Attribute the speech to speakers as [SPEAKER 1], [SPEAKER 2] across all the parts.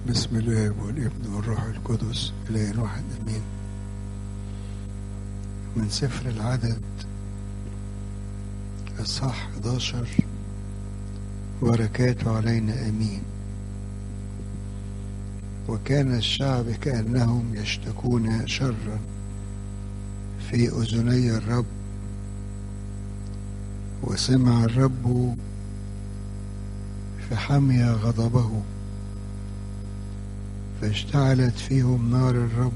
[SPEAKER 1] بسم الله والابن والروح القدس إله واحد أمين من سفر العدد الصح 11 بركاته علينا أمين وكان الشعب كأنهم يشتكون شرا في أذني الرب وسمع الرب فحمي غضبه فاشتعلت فيهم نار الرب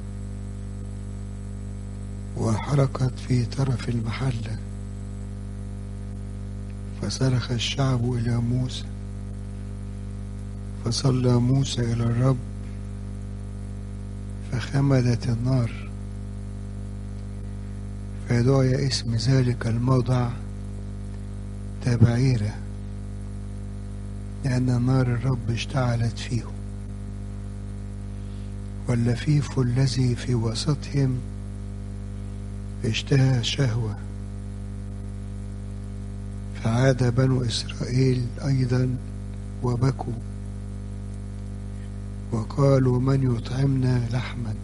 [SPEAKER 1] وحرقت في طرف المحلة فصرخ الشعب إلى موسى فصلى موسى إلى الرب فخمدت النار فدعي اسم ذلك الموضع تبعيرة لأن نار الرب اشتعلت فيهم واللفيف الذي في وسطهم اشتهى شهوة فعاد بنو إسرائيل أيضا وبكوا وقالوا من يطعمنا لحما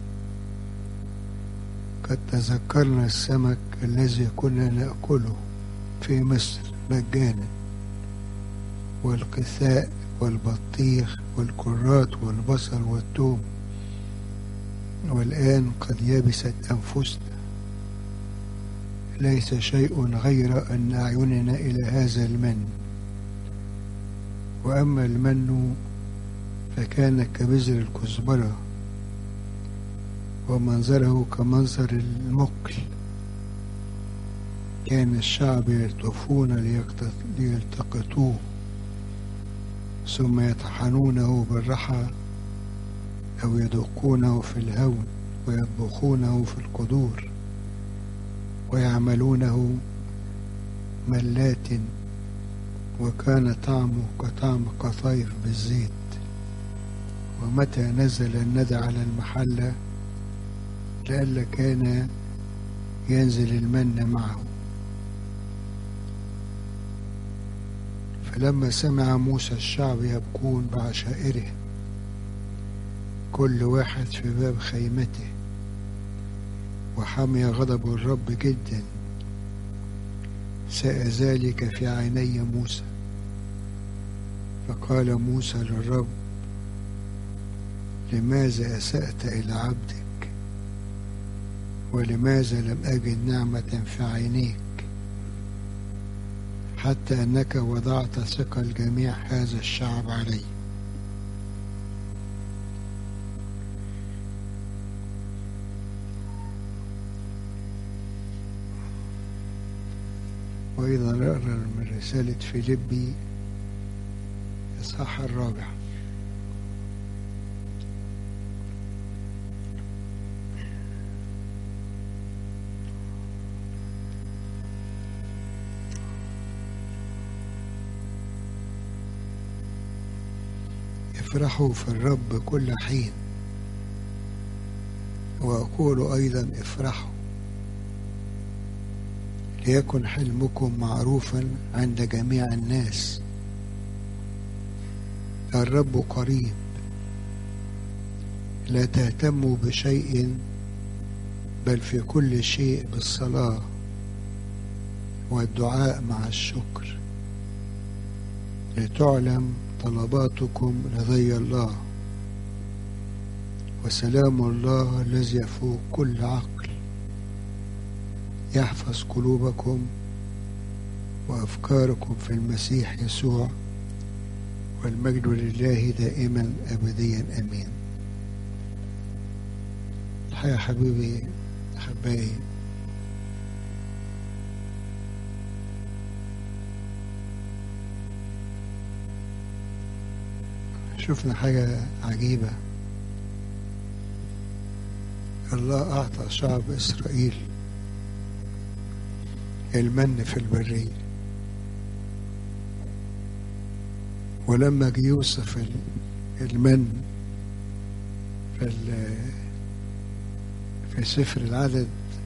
[SPEAKER 1] قد تذكرنا السمك الذي كنا نأكله في مصر مجانا والقثاء والبطيخ والكرات والبصل والثوم والآن قد يبست أنفسنا ليس شيء غير أن أعيننا إلى هذا المن وأما المن فكان كبذر الكزبرة ومنظره كمنظر المقل كان الشعب يلتفون ليلتقطوه ثم يطحنونه بالرحى أو يدقونه في الهون ويطبخونه في القدور ويعملونه ملات وكان طعمه كطعم قطايف بالزيت ومتى نزل الندى على المحلة لئلا كان ينزل المن معه فلما سمع موسى الشعب يبكون بعشائره كل واحد في باب خيمته وحمي غضب الرب جدا ساء ذلك في عيني موسى فقال موسى للرب لماذا أسأت إلى عبدك ولماذا لم أجد نعمة في عينيك حتى أنك وضعت ثقل جميع هذا الشعب علي وأيضا نقرأ من رسالة فيليبي إصحاح الرابع افرحوا في الرب كل حين وأقول أيضا افرحوا ليكن حلمكم معروفا عند جميع الناس الرب قريب لا تهتموا بشيء بل في كل شيء بالصلاة والدعاء مع الشكر لتعلم طلباتكم لدي الله وسلام الله الذي يفوق كل عقل يحفظ قلوبكم وأفكاركم في المسيح يسوع والمجد لله دائما أبديا أمين الحقيقة حبيبي أحبائي شفنا حاجة عجيبة الله أعطى شعب إسرائيل المن في البرية ولما جه يوصف المن في في سفر العدد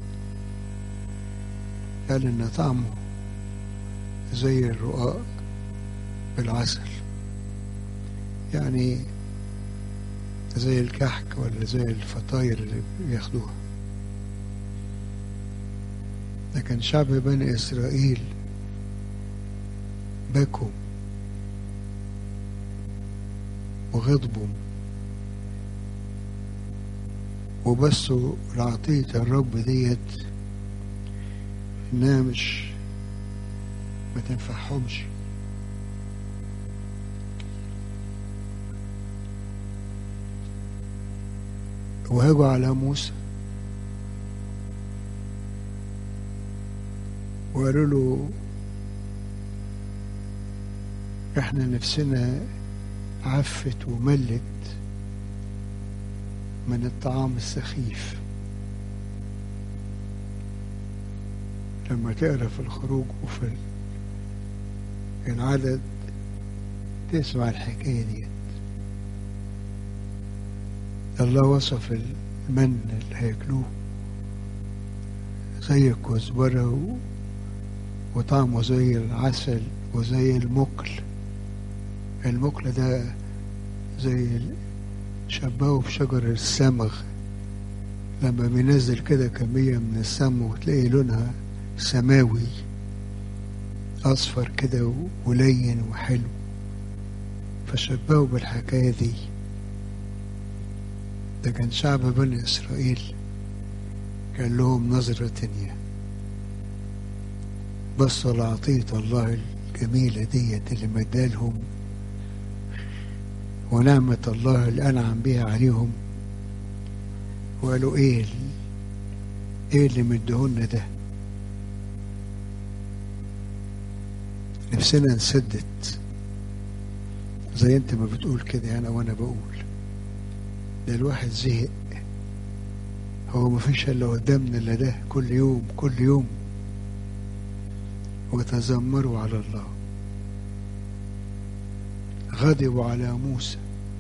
[SPEAKER 1] قال إن طعمه زي الرقاق بالعسل يعني زي الكحك ولا زي الفطاير اللي بياخدوها لكن شعب بني إسرائيل بكوا وغضبوا وبصوا لعطية الرب ديت إنها مش ما تنفعهمش وهاجوا على موسى وقالوا له احنا نفسنا عفت وملت من الطعام السخيف لما تقرا في الخروج وفي العدد تسمع الحكايه ديت الله وصف المن اللي هياكلوه زي الكزبرة و... وطعمه زي العسل وزي المكل المكل ده زي شبهه بشجر السمغ لما بينزل كده كمية من السم وتلاقي لونها سماوي أصفر كده ولين وحلو فشبهوا بالحكاية دي ده كان شعب بني إسرائيل كان لهم نظرة تانية بصوا لعطية الله الجميلة ديت اللي مدالهم ونعمة الله اللي أنعم بها عليهم وقالوا إيه إيه اللي مدهولنا ده نفسنا نسدد زي انت ما بتقول كده انا وانا بقول ده الواحد زهق هو ما فيش الا قدامنا الا ده كل يوم كل يوم وتذمروا على الله غضبوا على موسى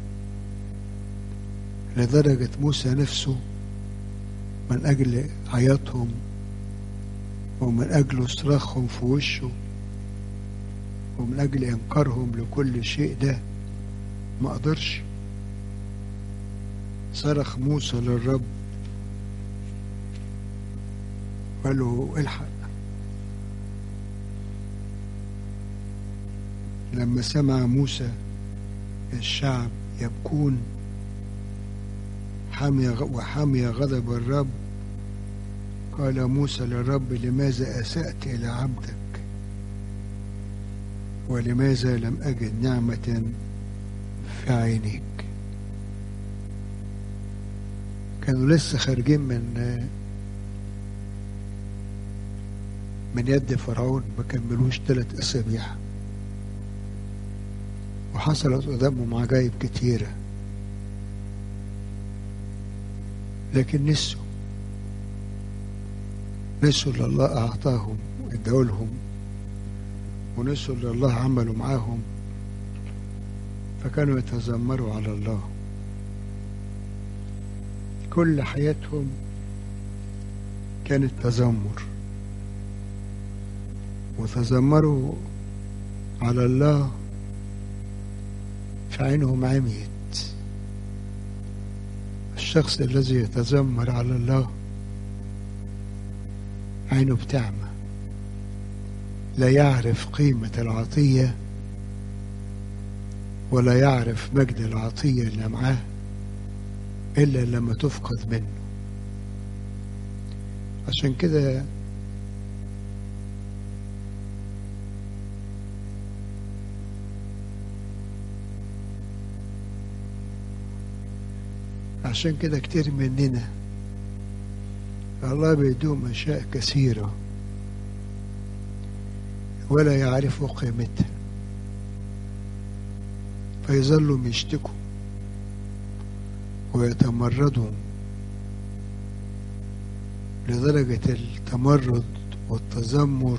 [SPEAKER 1] لدرجة موسى نفسه من أجل عياطهم ومن أجل صراخهم في وشه ومن أجل إنكارهم لكل شيء ده ما قدرش صرخ موسى للرب قال له الحق لما سمع موسى الشعب يبكون حمي وحمي غضب الرب قال موسى للرب لماذا أسأت إلى عبدك ولماذا لم أجد نعمة في عينيك كانوا لسه خارجين من من يد فرعون ما كملوش ثلاث أسابيع وحصلت قدامهم عجائب كتيرة لكن نسوا نسوا اللي الله أعطاهم وإداهولهم ونسوا اللي الله عمله معاهم فكانوا يتذمروا على الله كل حياتهم كانت تذمر وتذمروا على الله فعينهم عميت الشخص الذي يتذمر على الله عينه بتعمى لا يعرف قيمة العطية ولا يعرف مجد العطية اللي معاه إلا لما تفقد منه عشان كده عشان كده كتير مننا الله بيدوم أشياء كثيرة ولا يعرفوا قيمتها فيظلوا يشتكوا ويتمردوا لدرجة التمرد والتذمر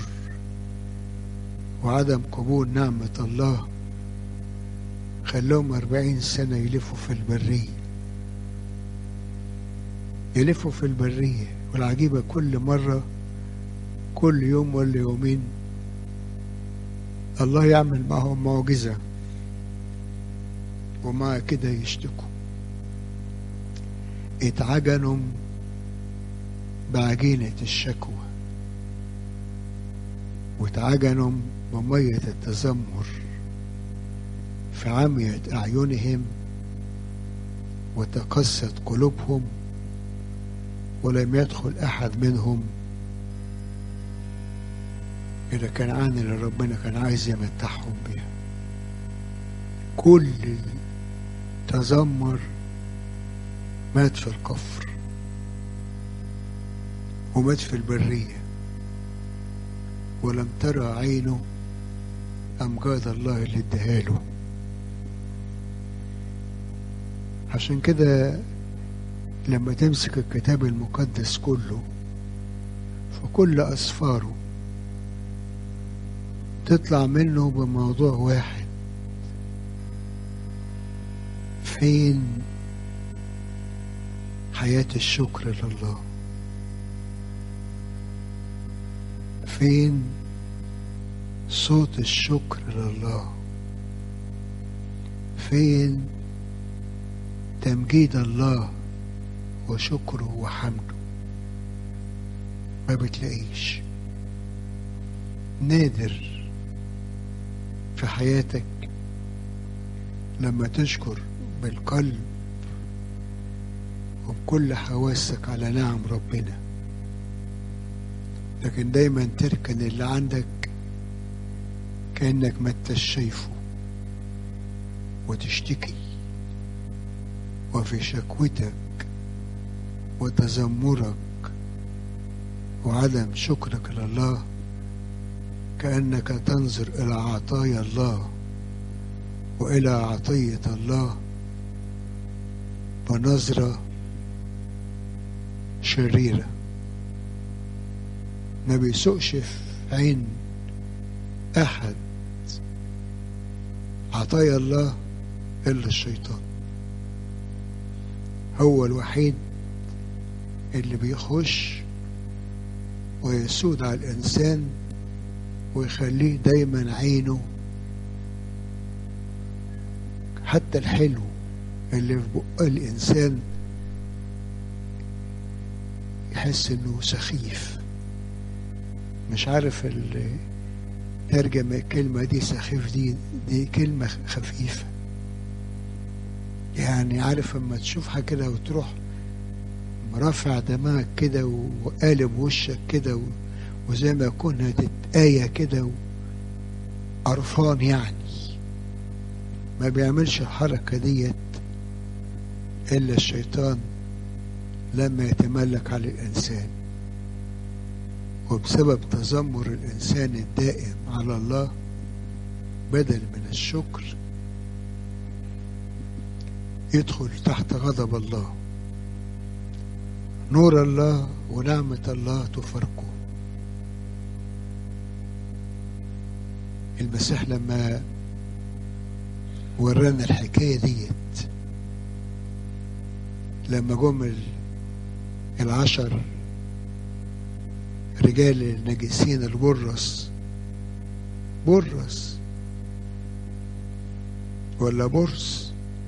[SPEAKER 1] وعدم قبول نعمة الله خلوهم أربعين سنة يلفوا في البرية يلفوا في البرية والعجيبة كل مرة كل يوم ولا يومين الله يعمل معهم معجزة ومع كده يشتكوا اتعجنوا بعجينة الشكوى واتعجنوا بمية التذمر في عمية أعينهم وتقست قلوبهم ولم يدخل أحد منهم إذا كان عن اللي ربنا كان عايز يمتعهم بيها كل تذمر مات في القفر ومات في البرية ولم ترى عينه أمجاد الله اللي اداهاله عشان كده لما تمسك الكتاب المقدس كله في كل أسفاره تطلع منه بموضوع واحد فين حياة الشكر لله فين صوت الشكر لله فين تمجيد الله وشكره وحمده ما بتلاقيش نادر في حياتك لما تشكر بالقلب وبكل حواسك على نعم ربنا لكن دايما تركن اللي عندك كأنك ما انتش شايفه وتشتكي وفي شكوتك وتذمرك وعدم شكرك لله كأنك تنظر إلى عطايا الله وإلى عطية الله بنظرة شريرة ما بيسوقش في عين أحد عطايا الله إلا الشيطان هو الوحيد اللي بيخش ويسود على الإنسان ويخليه دايما عينه حتى الحلو اللي في بق الإنسان يحس إنه سخيف مش عارف ترجم الكلمة دي سخيف دي دي كلمة خفيفة يعني عارف اما تشوفها كده وتروح مرفع دماغك كده وقالب وشك كده وزي ما يكون هتتآية كده قرفان يعني ما بيعملش الحركة ديت إلا الشيطان لما يتملك على الإنسان وبسبب تذمر الإنسان الدائم على الله بدل من الشكر يدخل تحت غضب الله نور الله ونعمة الله تفرقه المسيح لما ورانا الحكاية ديت لما جم العشر رجال النجسين البرص برص ولا برص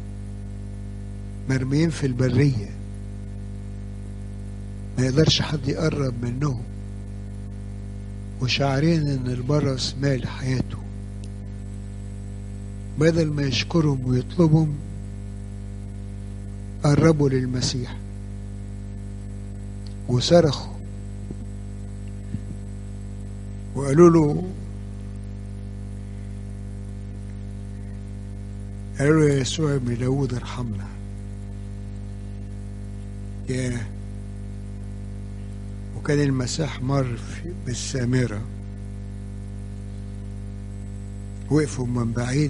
[SPEAKER 1] مرميين في البرية ما يقدرش حد يقرب منهم وشعرين ان البرص مال حياته بدل ما يشكرهم ويطلبهم قربوا للمسيح وصرخوا وقالوا له قالوا له يا يسوع ابن داود ارحمنا يا وكان المسيح مر بالسامرة وقفوا من بعيد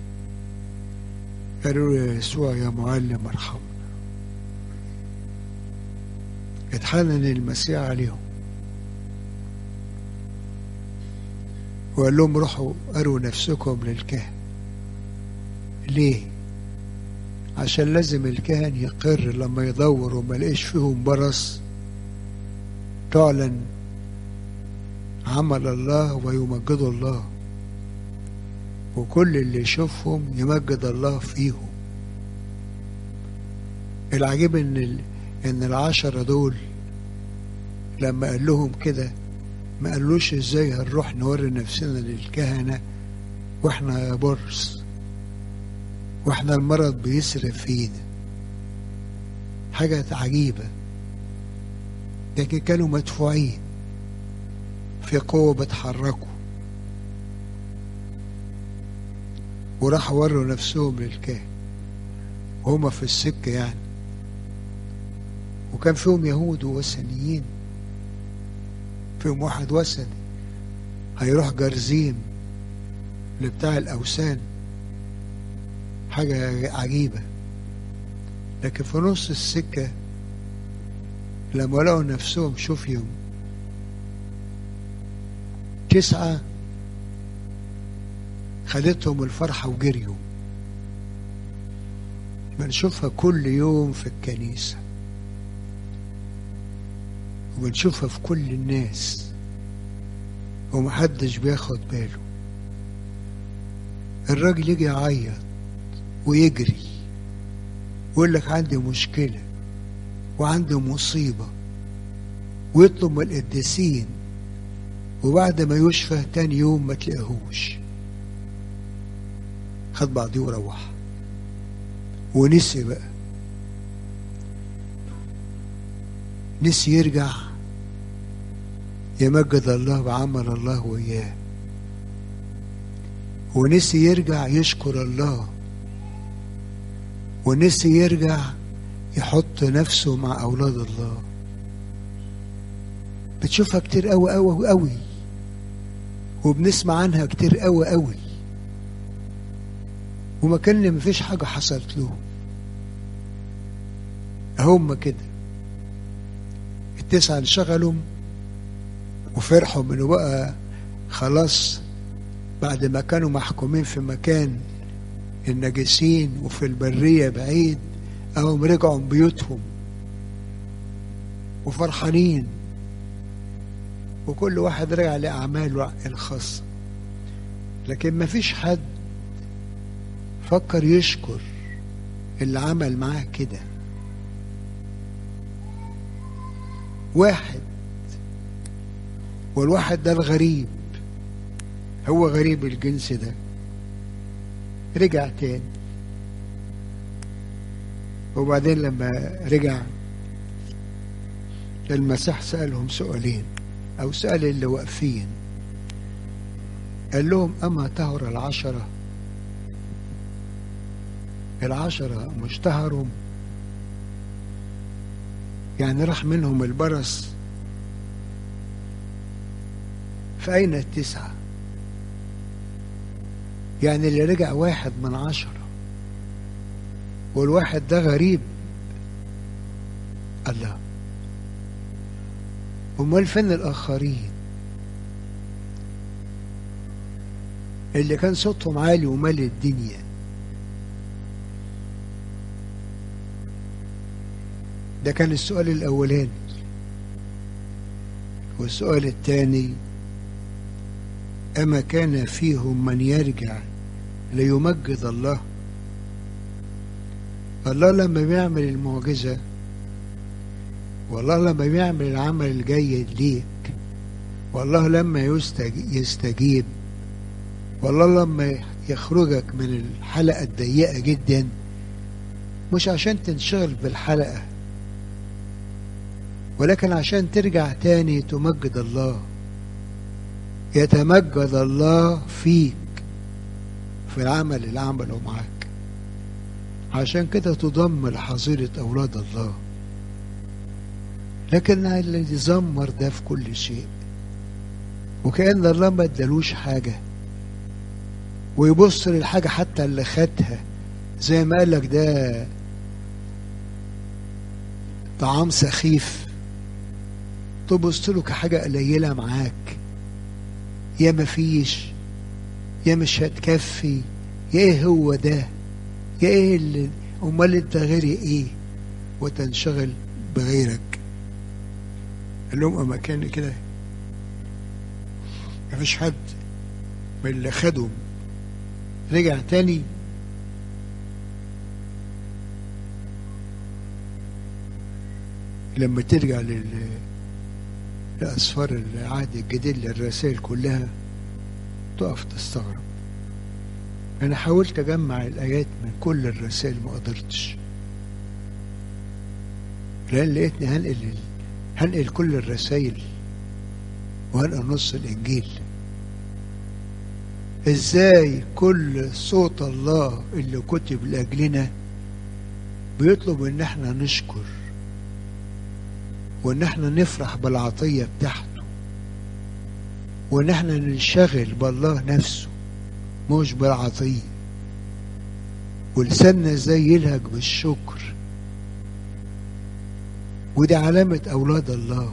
[SPEAKER 1] قالوا له يا يسوع يا معلم ارحمنا اتحنن المسيح عليهم وقال لهم روحوا أروا نفسكم للكهن ليه عشان لازم الكهن يقر لما يدور وما لقيش فيهم برص تعلن عمل الله ويمجد الله وكل اللي يشوفهم يمجد الله فيهم العجيب ان ان العشرة دول لما قال لهم كده ما قالوش ازاي هنروح نوري نفسنا للكهنة واحنا برص واحنا المرض بيسرق فينا حاجة عجيبة لكن كانوا مدفوعين في قوة بتحركوا وراحوا وروا نفسهم للكاهن وهما في السكة يعني وكان فيهم يهود ووثنيين فيهم واحد وثني هيروح جرزيم لبتاع الأوثان حاجة عجيبة لكن في نص السكة لما لقوا نفسهم شوفيهم تسعة خدتهم الفرحة وجريوا بنشوفها كل يوم في الكنيسة وبنشوفها في كل الناس ومحدش بياخد باله الراجل يجي يعيط ويجري ويقول لك عندي مشكلة وعندي مصيبة ويطلب من القديسين وبعد ما يشفى تاني يوم ما تلاقيهوش خد بعضيه وروح ونسي بقى نسي يرجع يمجد الله بعمل الله وياه ونسي يرجع يشكر الله ونسي يرجع يحط نفسه مع أولاد الله بتشوفها كتير قوي قوي قوي وبنسمع عنها كتير قوي قوي وما كان مفيش حاجة حصلت له هم كده التسعة انشغلوا وفرحوا انه بقى خلاص بعد ما كانوا محكومين في مكان النجسين وفي البرية بعيد أهم رجعوا بيوتهم وفرحانين وكل واحد رجع لأعماله الخاصة لكن ما فيش حد فكر يشكر اللي عمل معاه كده واحد والواحد ده الغريب هو غريب الجنس ده رجع تاني وبعدين لما رجع المسيح سألهم سؤالين أو سأل اللي واقفين قال لهم أما تهر العشرة العشرة مش تهروا يعني راح منهم البرص فأين التسعة يعني اللي رجع واحد من عشرة والواحد ده غريب الله امال فين الاخرين اللي كان صوتهم عالي ومال الدنيا ده كان السؤال الاولاني والسؤال الثاني اما كان فيهم من يرجع ليمجد الله الله لما بيعمل المعجزة والله لما بيعمل العمل الجيد ليك والله لما يستجيب والله لما يخرجك من الحلقة الضيقة جدا مش عشان تنشغل بالحلقة ولكن عشان ترجع تاني تمجد الله يتمجد الله فيك في العمل اللي عمله معاك عشان كده تضم لحظيرة أولاد الله لكن اللي يزمر ده في كل شيء وكأن الله ما ادالوش حاجة ويبص للحاجة حتى اللي خدها زي ما قالك ده طعام سخيف تبص له كحاجة قليلة معاك يا مفيش يا مش هتكفي يا ايه هو ده يا ايه اللي امال انت غيري ايه وتنشغل بغيرك قال لهم اما كان كده مفيش حد من اللي خدهم رجع تاني لما ترجع لل لأسفار العهد الجديد للرسائل كلها تقف تستغرب أنا حاولت أجمع الآيات من كل الرسائل ما قدرتش لأن لقيتني هنقل هنقل كل الرسائل وهنقل نص الإنجيل إزاي كل صوت الله اللي كتب لأجلنا بيطلب إن احنا نشكر وإن احنا نفرح بالعطية بتاعته وإن احنا ننشغل بالله نفسه مش بالعطية ولساننا ازاي يلهج بالشكر ودي علامة أولاد الله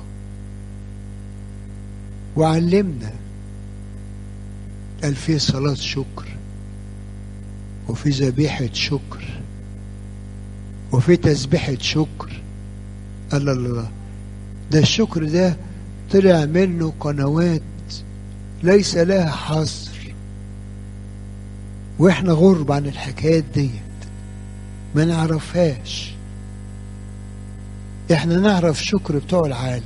[SPEAKER 1] وعلمنا قال في صلاة شكر وفي ذبيحة شكر وفي تسبيحة شكر الله الله ده الشكر ده طلع منه قنوات ليس لها حصر واحنا غرب عن الحكايات ديت ما نعرفهاش احنا نعرف شكر بتوع العالم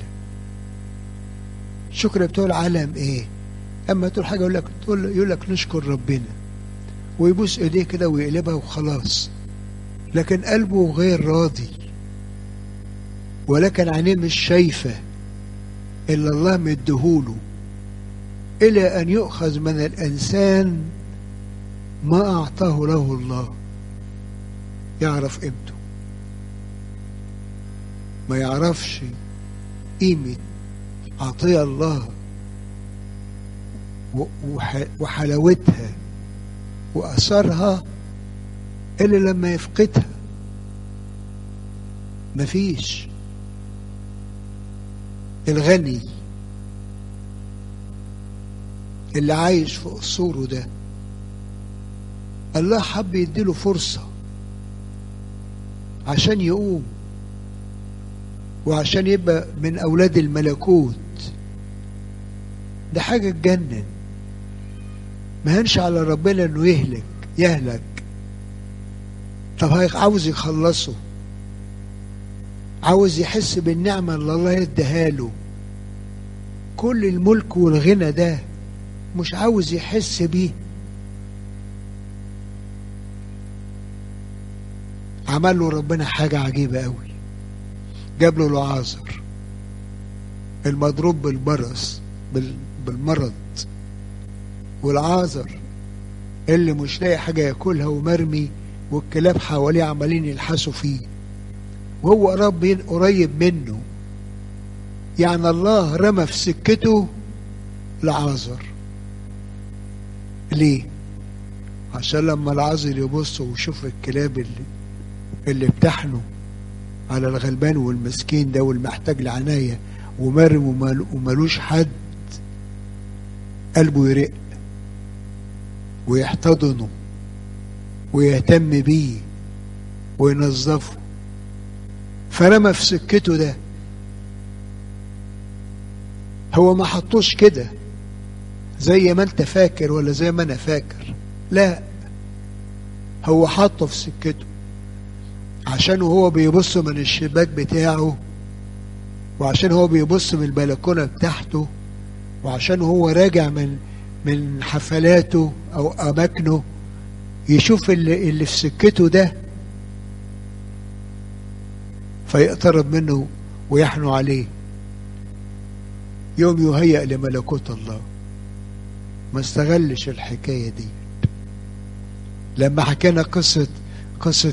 [SPEAKER 1] شكر بتوع العالم ايه اما تقول حاجه يقول لك تقول يقول لك نشكر ربنا ويبوس ايديه كده ويقلبها وخلاص لكن قلبه غير راضي ولكن عينيه مش شايفه الا الله مديهوله الى ان يؤخذ من الانسان ما اعطاه له الله يعرف قيمته ما يعرفش قيمه عطيه الله وحلاوتها وأثرها إلا لما يفقدها مفيش الغني اللي عايش في قصوره ده الله حب يديله فرصة عشان يقوم وعشان يبقى من أولاد الملكوت ده حاجة تجنن ما هنش على ربنا انه يهلك يهلك طب عاوز يخلصه عاوز يحس بالنعمة اللي الله اداها له كل الملك والغنى ده مش عاوز يحس بيه عمل له ربنا حاجة عجيبة قوي جاب له العازر المضروب بالبرص بالمرض والعازر اللي مش لاقي حاجة ياكلها ومرمي والكلاب حواليه عمالين يلحسوا فيه وهو قريب قريب منه يعني الله رمى في سكته العازر ليه؟ عشان لما العازر يبص ويشوف الكلاب اللي اللي بتحنه على الغلبان والمسكين ده والمحتاج لعناية ومرم ومالوش حد قلبه يرق ويحتضنه ويهتم بيه وينظفه فرمى في سكته ده هو ما حطوش كده زي ما انت فاكر ولا زي ما انا فاكر لا هو حطه في سكته عشان وهو بيبص من الشباك بتاعه وعشان هو بيبص من البلكونه بتاعته وعشان هو راجع من من حفلاته او اماكنه يشوف اللي, اللي في سكته ده فيقترب منه ويحنو عليه يوم يهيأ لملكوت الله ما استغلش الحكاية دي لما حكينا قصة قصة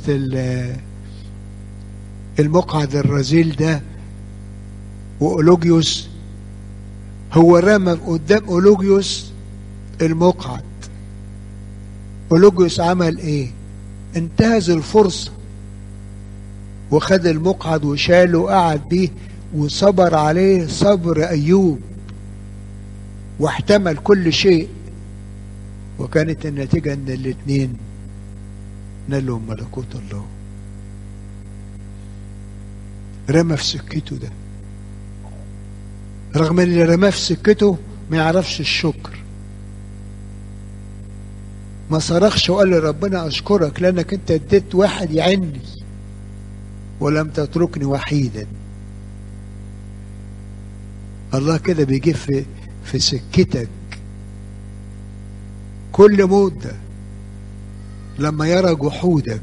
[SPEAKER 1] المقعد الرذيل ده وأولوجيوس هو رمى قدام أولوجيوس المقعد أولوجيوس عمل ايه انتهز الفرصة وخد المقعد وشاله وقعد بيه وصبر عليه صبر أيوب واحتمل كل شيء وكانت النتيجة ان الاتنين نالهم ملكوت الله رمى في سكته ده رغم ان اللي رماه في سكته ما يعرفش الشكر ما صرخش وقال لربنا اشكرك لانك انت اديت واحد يعني ولم تتركني وحيدا الله كده بيجي في في سكتك كل مدة لما يرى جحودك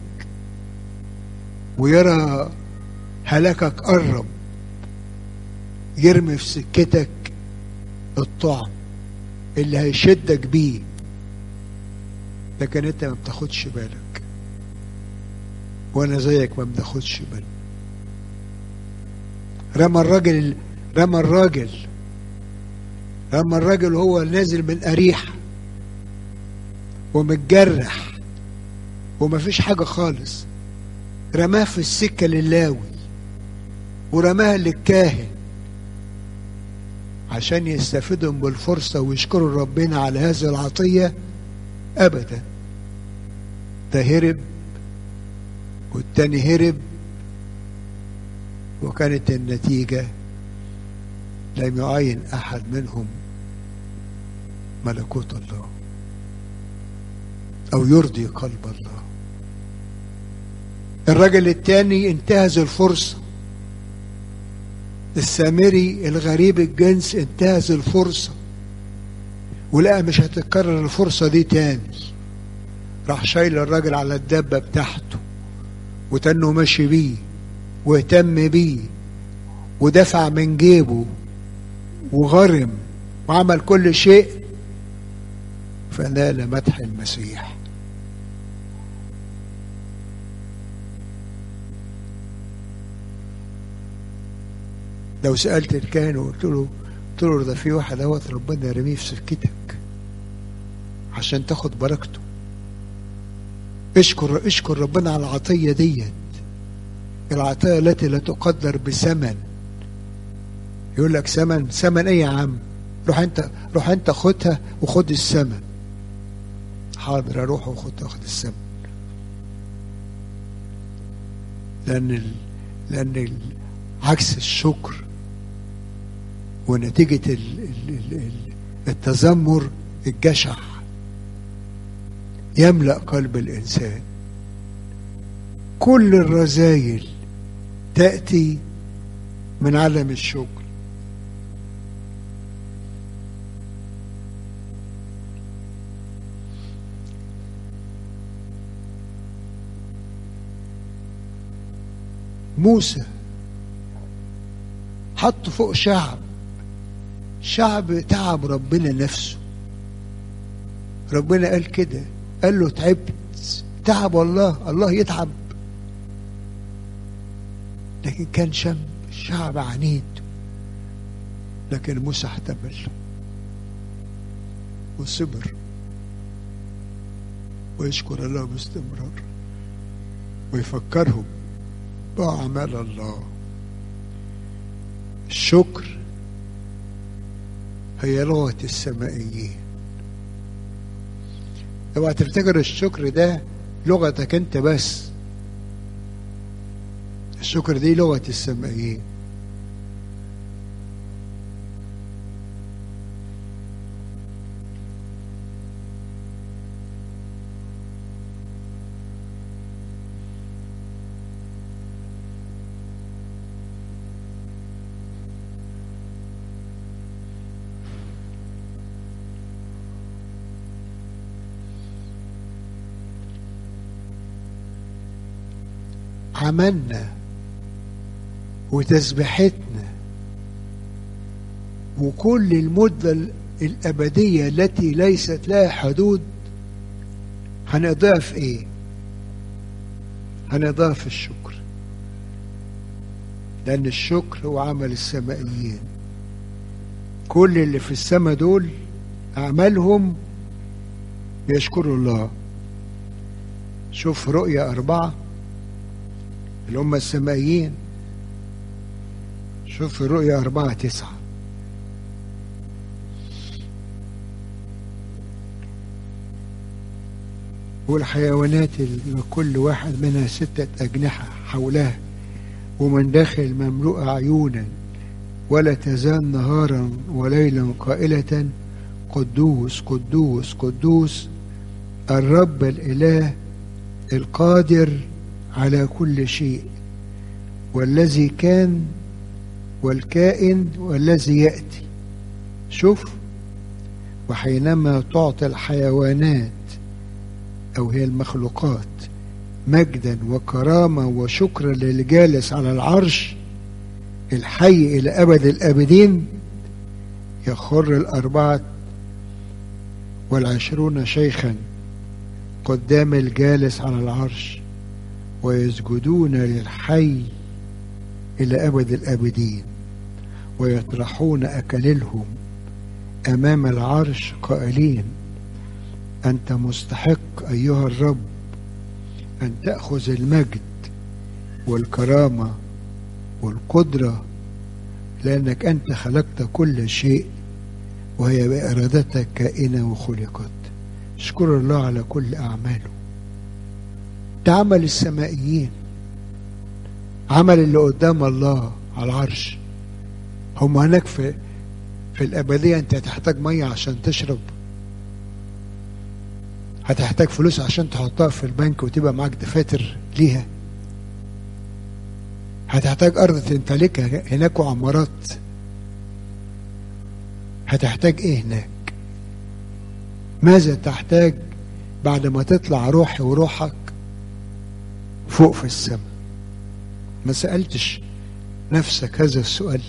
[SPEAKER 1] ويرى هلاكك قرب يرمي في سكتك الطعم اللي هيشدك بيه لكن انت ما بتاخدش بالك وانا زيك ما بناخدش بالك رمى الراجل رمى الراجل رمى الراجل وهو نازل من أريحة ومتجرح ومفيش حاجة خالص رماه في السكة للاوي ورماها للكاهن عشان يستفيدهم بالفرصة ويشكروا ربنا على هذه العطية أبدا ده هرب والتاني هرب وكانت النتيجة لم يعين أحد منهم ملكوت الله أو يرضي قلب الله الرجل الثاني انتهز الفرصة السامري الغريب الجنس انتهز الفرصة ولقى مش هتتكرر الفرصة دي تاني راح شايل الراجل على الدبة بتاعته وتنه ماشي بيه واهتم بيه ودفع من جيبه وغرم وعمل كل شيء فنال مدح المسيح لو سألت الكاهن وقلت له قلت له ده في واحد اهوت ربنا يرميه في سكتك عشان تاخد بركته اشكر اشكر ربنا على العطية ديت العطية التي لا تقدر بثمن يقول لك ثمن ثمن ايه يا عم روح انت روح انت خدها وخد الثمن حاضر اروح وخد اخد الثمن لان ال... لان ال... عكس الشكر ونتيجة ال... ال... ال... التذمر الجشع يملأ قلب الإنسان كل الرذايل تأتي من عدم الشكر موسى حط فوق شعب شعب تعب ربنا نفسه ربنا قال كده قال له تعبت تعب الله الله يتعب لكن كان شاب شعب عنيد لكن موسى احتمل وصبر ويشكر الله باستمرار ويفكرهم بأعمال الله الشكر هي لغة السمائيين اوعى تفتكر الشكر ده لغتك انت بس الشكر دي لغة السمائيين عملنا وتسبيحتنا وكل المدة الأبدية التي ليست لها حدود هنقضيها في إيه؟ هنقضيها في الشكر لأن الشكر هو عمل السمائيين كل اللي في السماء دول أعمالهم يشكروا الله شوف رؤية أربعة اللي هم السمائيين شوف في رؤية أربعة تسعة والحيوانات اللي كل واحد منها ستة أجنحة حولها ومن داخل مملوءة عيونا ولا تزال نهارا وليلا قائلة قدوس قدوس قدوس الرب الإله القادر على كل شيء والذي كان والكائن والذي يأتي شوف وحينما تعطي الحيوانات أو هي المخلوقات مجدا وكرامة وشكرا للجالس على العرش الحي إلى أبد الآبدين يخر الأربعة والعشرون شيخا قدام الجالس على العرش ويسجدون للحي إلى أبد الآبدين ويطرحون أكللهم أمام العرش قائلين أنت مستحق أيها الرب أن تأخذ المجد والكرامة والقدرة لأنك أنت خلقت كل شيء وهي بإرادتك كائنة وخلقت اشكر الله على كل أعماله ده عمل السمائيين عمل اللي قدام الله على العرش هم هناك في في الأبدية أنت هتحتاج مية عشان تشرب هتحتاج فلوس عشان تحطها في البنك وتبقى معاك دفاتر ليها هتحتاج أرض تمتلكها هناك وعمارات هتحتاج إيه هناك ماذا تحتاج بعد ما تطلع روحي وروحك فوق في السماء ما سألتش نفسك هذا السؤال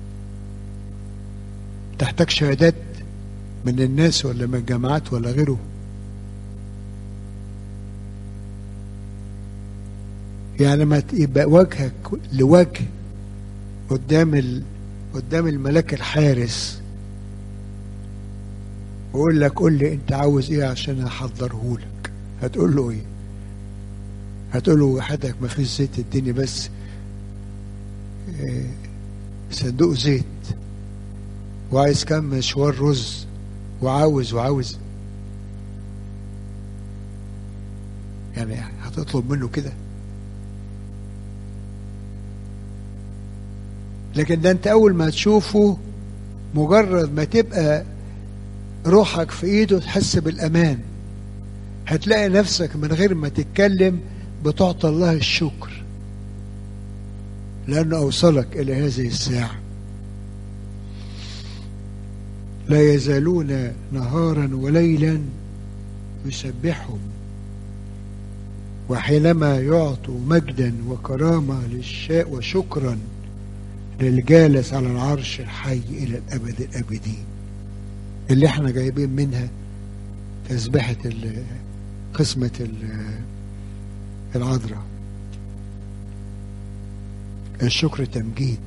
[SPEAKER 1] تحتاج شهادات من الناس ولا من الجامعات ولا غيره يعني ما يبقى وجهك لوجه قدام ال... قدام الملاك الحارس ويقول لك قول لي انت عاوز ايه عشان احضره لك هتقول له ايه هتقول له وحدك ما فيش زيت اديني بس إيه صندوق زيت وعايز كم مشوار رز وعاوز وعاوز يعني هتطلب منه كده لكن ده انت اول ما تشوفه مجرد ما تبقى روحك في ايده تحس بالامان هتلاقي نفسك من غير ما تتكلم بتعطى الله الشكر لانه اوصلك الى هذه الساعه لا يزالون نهارا وليلا يسبحهم وحينما يعطوا مجدا وكرامه للشاء وشكرا للجالس على العرش الحي الى الابد الابدين اللي احنا جايبين منها تسبحة قسمة العذراء الشكر تمجيد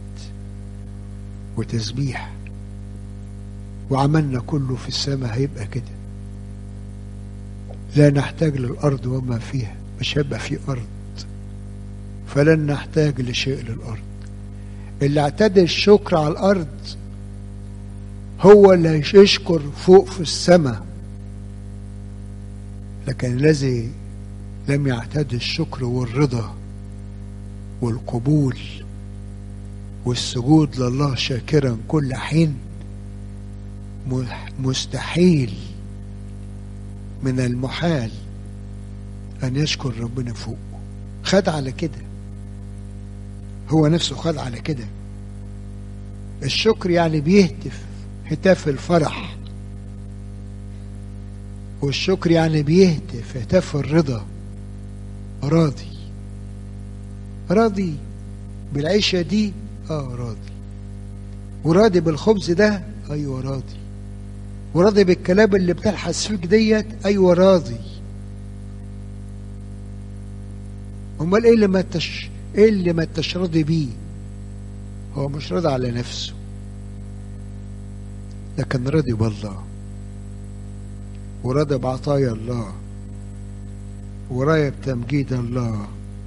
[SPEAKER 1] وتسبيح وعملنا كله في السماء هيبقى كده لا نحتاج للأرض وما فيها مش هيبقى في أرض فلن نحتاج لشيء للأرض اللي اعتدى الشكر على الأرض هو اللي يشكر فوق في السماء لكن الذي لم يعتد الشكر والرضا والقبول والسجود لله شاكرا كل حين مستحيل من المحال أن يشكر ربنا فوق خد على كده هو نفسه خد على كده الشكر يعني بيهتف هتاف الفرح والشكر يعني بيهتف هتاف الرضا راضي راضي بالعيشة دي اه راضي وراضي بالخبز ده ايوه راضي وراضي بالكلام اللي بتلحس فيك ديت ايوه راضي امال ايه اللي ما تش ايه اللي ما انتش راضي بيه هو مش راضي على نفسه لكن راضي بالله وراضي بعطايا الله وراضي بتمجيد الله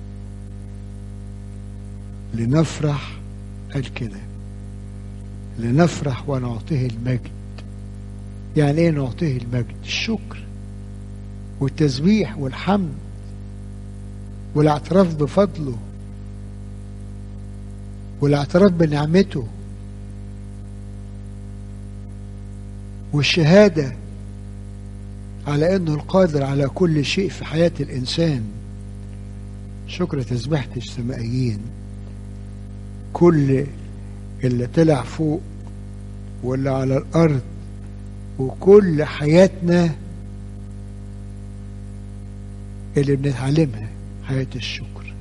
[SPEAKER 1] لنفرح قال كده لنفرح ونعطيه المجد يعني ايه نعطيه المجد الشكر والتسبيح والحمد والاعتراف بفضله والاعتراف بنعمته والشهادة على أنه القادر على كل شيء في حياة الإنسان شكر تسبيحة السمائيين كل اللي طلع فوق واللي على الأرض وكل حياتنا اللي بنتعلمها حياة الشكر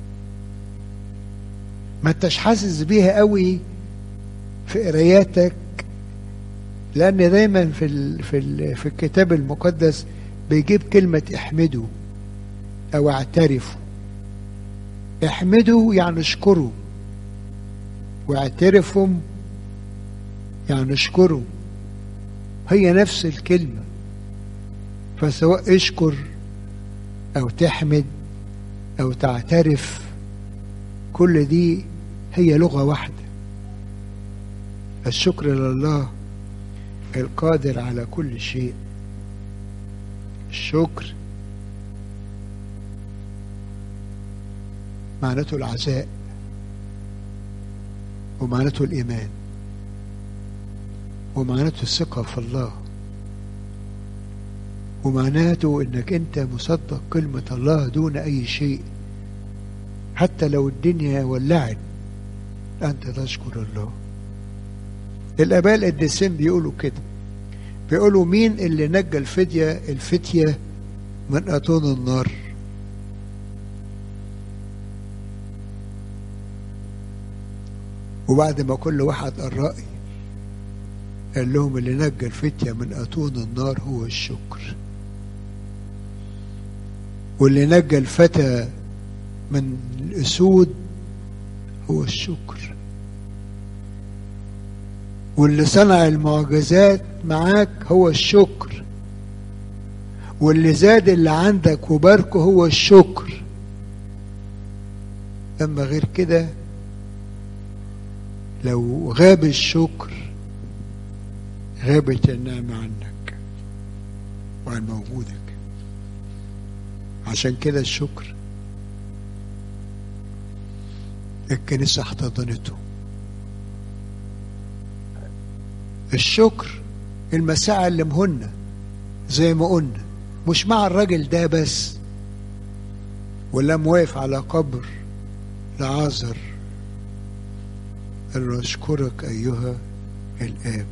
[SPEAKER 1] ما انتش حاسس بيها قوي في قراياتك لأن دايما في ال في ال في الكتاب المقدس بيجيب كلمة احمدوا أو اعترفوا احمدوا يعني اشكروا واعترفوا يعني اشكروا هي نفس الكلمة فسواء اشكر أو تحمد أو تعترف كل دي هي لغة واحدة الشكر لله القادر على كل شيء الشكر معناته العزاء ومعناته الإيمان ومعناته الثقة في الله ومعناته انك انت مصدق كلمة الله دون اي شيء حتى لو الدنيا ولعت انت تشكر الله الاباء القديسين بيقولوا كده بيقولوا مين اللي نجى الفدية الفتية من اتون النار وبعد ما كل واحد قال رأي قال لهم اللي نجى الفتية من أتون النار هو الشكر واللي نجى الفتى من الأسود هو الشكر واللي صنع المعجزات معاك هو الشكر واللي زاد اللي عندك وباركه هو الشكر أما غير كده لو غاب الشكر غابت النعمة عنك وعن موجودك عشان كده الشكر الكنيسة احتضنته الشكر المساعي اللي مهنا زي ما قلنا مش مع الراجل ده بس ولا واقف على قبر لعازر قال له اشكرك ايها الاب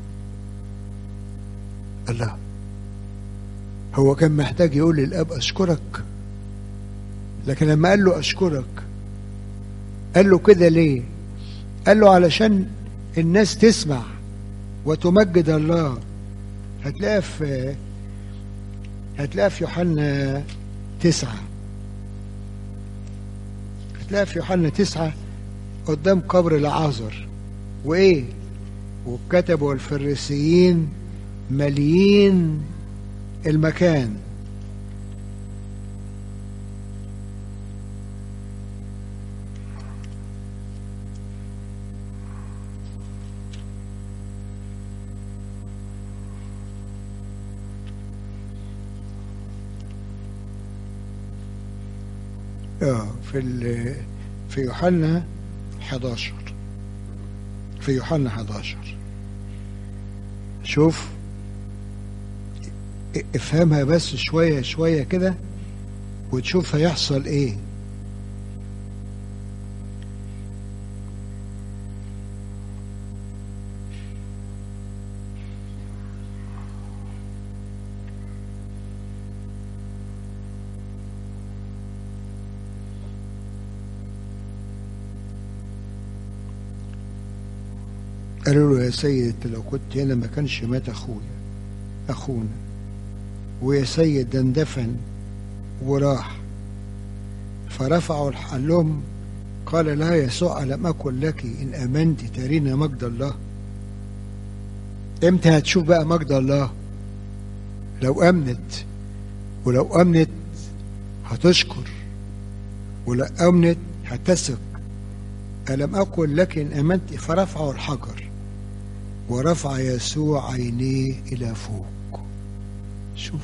[SPEAKER 1] الله هو كان محتاج يقول للاب اشكرك لكن لما قال له اشكرك قال له كده ليه قال له علشان الناس تسمع وتمجد الله هتلاقيها في هتلاقيها في يوحنا تسعة هتلاقيها في يوحنا تسعة قدام قبر العازر وإيه والكتب والفريسيين ماليين المكان اه في ال في يوحنا 11 في يوحنا 11 شوف افهمها بس شوية شوية كده وتشوف هيحصل ايه قالوا له يا سيد انت لو كنت هنا ما كانش مات اخويا اخونا ويا سيد ده اندفن وراح فرفعوا قال لهم قال لا يسوع ألم أكن لك إن آمنت ترين مجد الله إمتى هتشوف بقى مجد الله لو أمنت ولو أمنت هتشكر ولو أمنت هتثق ألم أقل لك إن آمنت فرفعوا الحجر ورفع يسوع عينيه إلى فوق شوف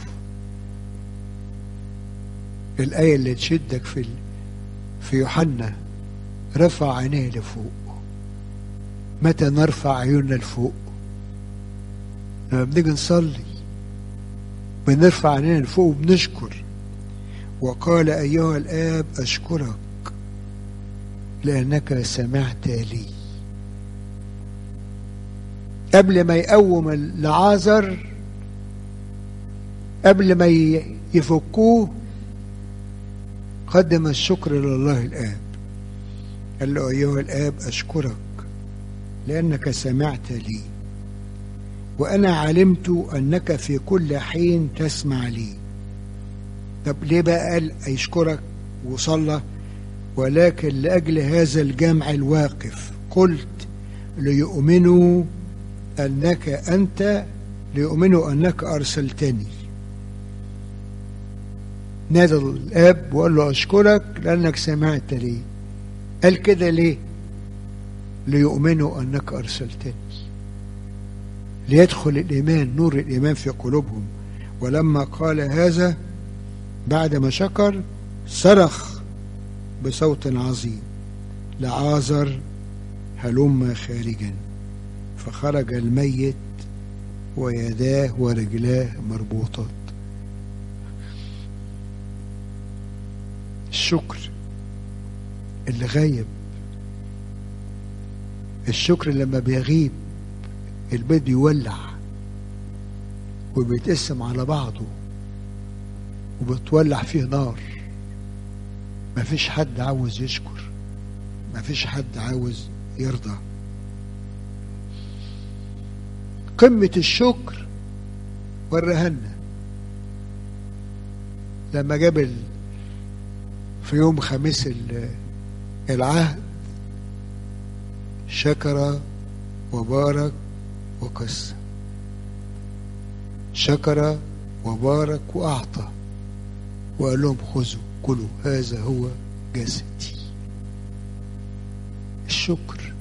[SPEAKER 1] الآية اللي تشدك في في يوحنا رفع عينيه لفوق متى نرفع عيوننا لفوق لما بنيجي نصلي بنرفع عينينا لفوق وبنشكر وقال أيها الآب أشكرك لأنك سمعت لي قبل ما يقوم لعازر قبل ما يفكوه قدم الشكر لله الآب قال له أيها الآب أشكرك لأنك سمعت لي وأنا علمت أنك في كل حين تسمع لي طب ليه بقى قال يشكرك وصلى ولكن لأجل هذا الجمع الواقف قلت ليؤمنوا أنك أنت ليؤمنوا أنك أرسلتني نادى الاب وقال له اشكرك لانك سمعت لي قال كده ليه ليؤمنوا انك ارسلتني ليدخل الايمان نور الايمان في قلوبهم ولما قال هذا بعد ما شكر صرخ بصوت عظيم لعازر هلم خارجا فخرج الميت ويداه ورجلاه مربوطات الشكر اللي غايب الشكر لما بيغيب البيت يولع وبيتقسم على بعضه وبتولع فيه نار مفيش حد عاوز يشكر مفيش حد عاوز يرضى قمة الشكر وريها لنا لما جاب في يوم خميس العهد شكر وبارك وقسم شكر وبارك وأعطى وقال لهم خذوا كلوا هذا هو جسدي الشكر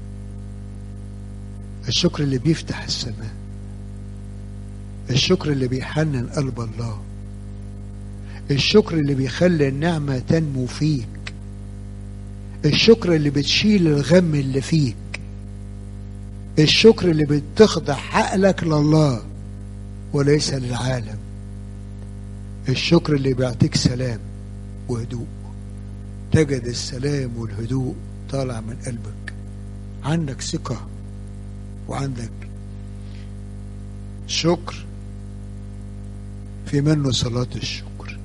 [SPEAKER 1] الشكر اللي بيفتح السماء الشكر اللي بيحنن قلب الله الشكر اللي بيخلي النعمة تنمو فيك الشكر اللي بتشيل الغم اللي فيك الشكر اللي بتخضع عقلك لله وليس للعالم الشكر اللي بيعطيك سلام وهدوء تجد السلام والهدوء طالع من قلبك عندك ثقة وعندك شكر في منه صلاة الشكر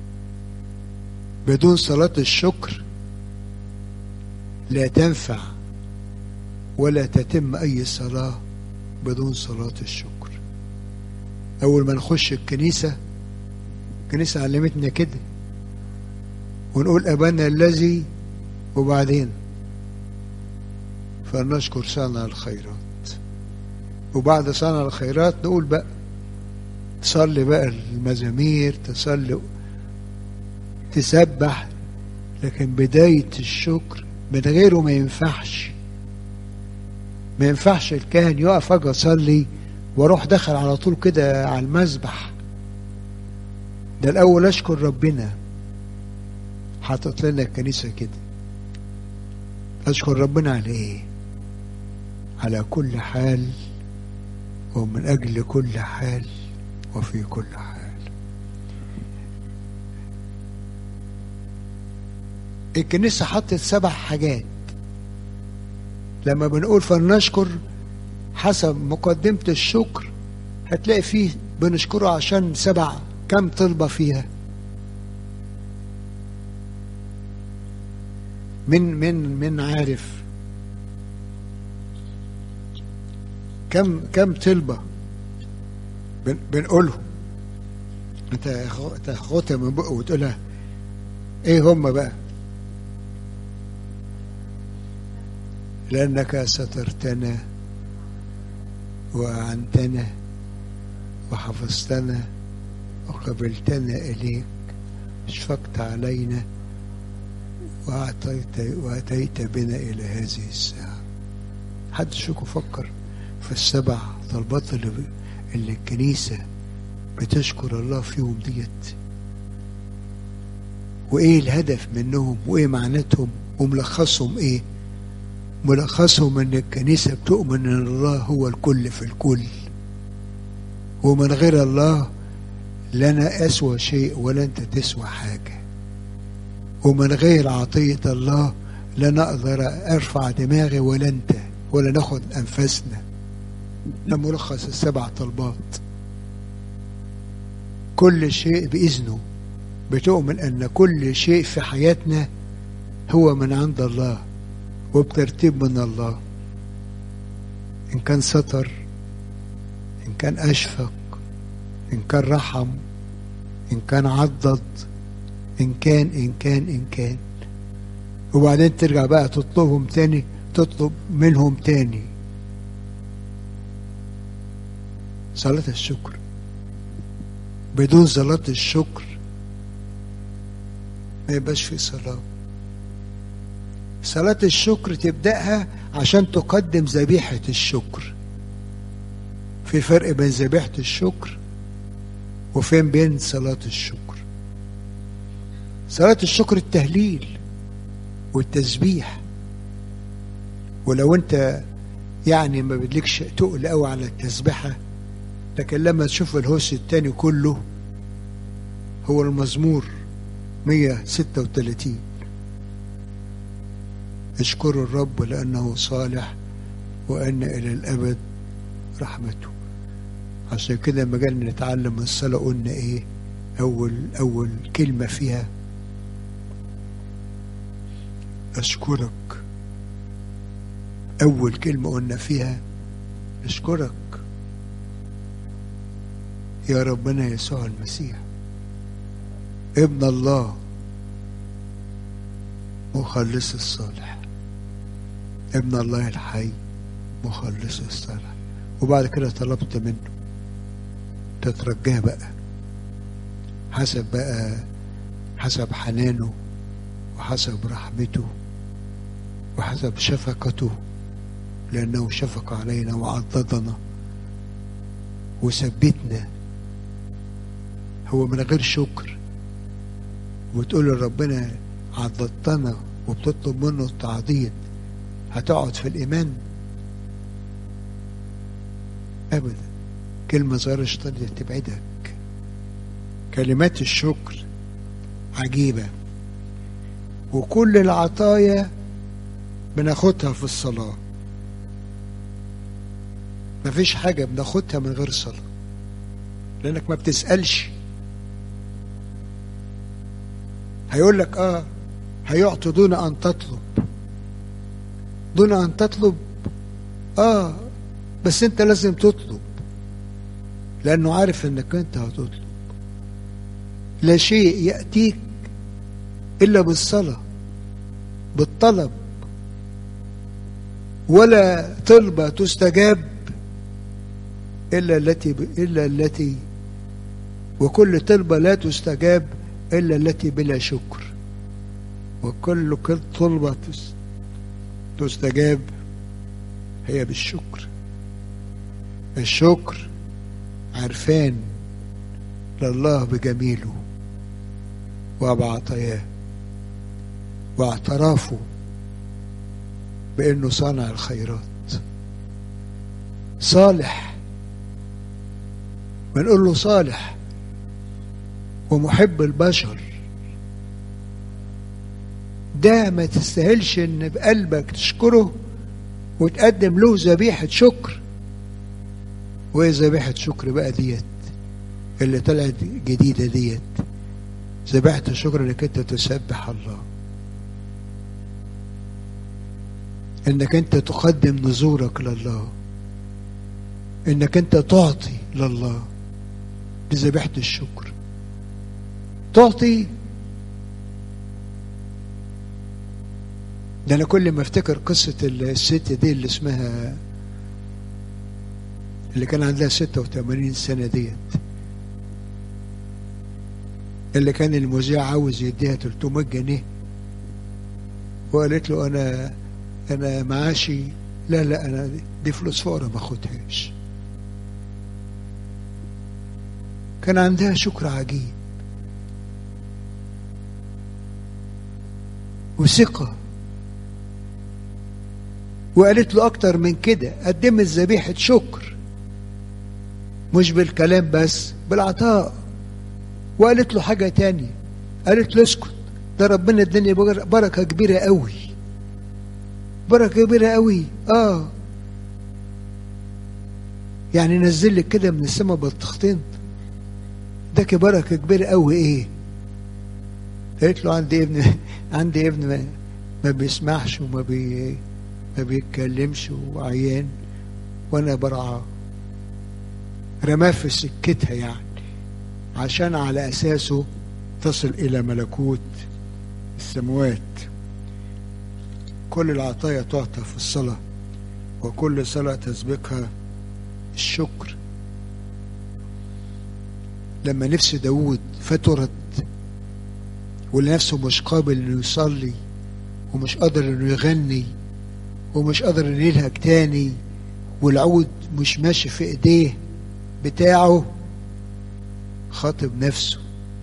[SPEAKER 1] بدون صلاة الشكر لا تنفع ولا تتم أي صلاة بدون صلاة الشكر أول ما نخش الكنيسة الكنيسة علمتنا كده ونقول أبانا الذي وبعدين فلنشكر صانع الخيرات وبعد صانع الخيرات نقول بقى تصلي بقى المزامير تصلي تسبح لكن بداية الشكر من غيره ما ينفعش ما ينفعش الكاهن يقف اجي اصلي واروح دخل على طول كده على المذبح ده الاول اشكر ربنا حاطط لنا الكنيسه كده اشكر ربنا على ايه على كل حال ومن اجل كل حال وفي كل حال الكنيسة حطت سبع حاجات لما بنقول فلنشكر حسب مقدمة الشكر هتلاقي فيه بنشكره عشان سبع كم طلبة فيها من من من عارف كم كم طلبة بن بنقولهم انت تاخدها من بقى وتقولها ايه هم بقى لأنك سترتنا وأعنتنا وحفظتنا وقبلتنا إليك اشفقت علينا وأعطيت وأتيت بنا إلى هذه الساعة حد شوكو فكر في السبع طلبات اللي, اللي الكنيسة بتشكر الله فيهم ديت وإيه الهدف منهم وإيه معناتهم وملخصهم إيه ملخصهم ان الكنيسة بتؤمن ان الله هو الكل في الكل ومن غير الله لنا أسوى شيء ولا أنت تسوى حاجة ومن غير عطية الله لا نقدر أرفع دماغي ولا أنت ولا ناخد أنفاسنا ده ملخص السبع طلبات كل شيء بإذنه بتؤمن أن كل شيء في حياتنا هو من عند الله وبترتيب من الله إن كان ستر إن كان أشفق إن كان رحم إن كان عضد إن كان إن كان إن كان وبعدين ترجع بقى تطلبهم تاني تطلب منهم تاني صلاة الشكر بدون صلاة الشكر ما يبقاش في صلاة صلاة الشكر تبدأها عشان تقدم ذبيحة الشكر في فرق بين ذبيحة الشكر وفين بين صلاة الشكر صلاة الشكر التهليل والتسبيح ولو انت يعني ما بدلكش تقل قوي على التسبيحة لكن لما تشوف الهوس التاني كله هو المزمور 136 اشكروا الرب لأنه صالح وأن إلى الأبد رحمته عشان كده لما جينا نتعلم الصلاة قلنا إيه أول أول كلمة فيها أشكرك أول كلمة قلنا فيها أشكرك يا ربنا يسوع المسيح ابن الله مخلص الصالح ابن الله الحي مخلص الصالح وبعد كده طلبت منه تترجاه بقى حسب بقى حسب حنانه وحسب رحمته وحسب شفقته لأنه شفق علينا وعضدنا وثبتنا هو من غير شكر وتقول لربنا عضدتنا وبتطلب منه التعضيد هتقعد في الإيمان أبدا كلمة صغيرة الشيطان تبعدك كلمات الشكر عجيبة وكل العطايا بناخدها في الصلاة مفيش حاجة بناخدها من غير صلاة لأنك ما بتسألش هيقول لك اه هيعطي دون ان تطلب دون ان تطلب اه بس انت لازم تطلب لانه عارف انك انت هتطلب لا شيء ياتيك الا بالصلاه بالطلب ولا طلبه تستجاب الا التي الا التي وكل طلبه لا تستجاب إلا التي بلا شكر وكل كل طلبة تستجاب هي بالشكر الشكر عرفان لله بجميله وبعطاياه واعترافه بأنه صانع الخيرات صالح بنقول له صالح ومحب البشر ده ما تستاهلش ان بقلبك تشكره وتقدم له ذبيحة شكر وهي ذبيحة شكر بقى ديت اللي طلعت جديدة ديت ذبيحة الشكر انك انت تسبح الله انك انت تقدم نذورك لله انك انت تعطي لله بذبيحة الشكر تعطي ده انا كل ما افتكر قصة الست دي اللي اسمها اللي كان عندها 86 سنة ديت اللي كان المذيع عاوز يديها 300 جنيه وقالت له انا انا معاشي لا لا انا دي فلوس فقرا ما اخدهاش كان عندها شكر عجيب وثقة وقالت له أكتر من كده قدمت ذبيحة شكر مش بالكلام بس بالعطاء وقالت له حاجة تانية قالت له اسكت ده ربنا اداني بركة كبيرة قوي بركة كبيرة قوي اه يعني نزل لك كده من السماء بطختين ده بركه كبيره قوي ايه قالت له عندي ابن عندي ابن ما, ما بيسمعش وما بي ما بيتكلمش وعيان وانا برعاه رماه في سكتها يعني عشان على اساسه تصل الى ملكوت السماوات كل العطايا تعطى في الصلاه وكل صلاه تسبقها الشكر لما نفس داود فترت واللي نفسه مش قابل انه يصلي ومش قادر انه يغني ومش قادر انه يلهج تاني والعود مش ماشي في ايديه بتاعه خاطب نفسه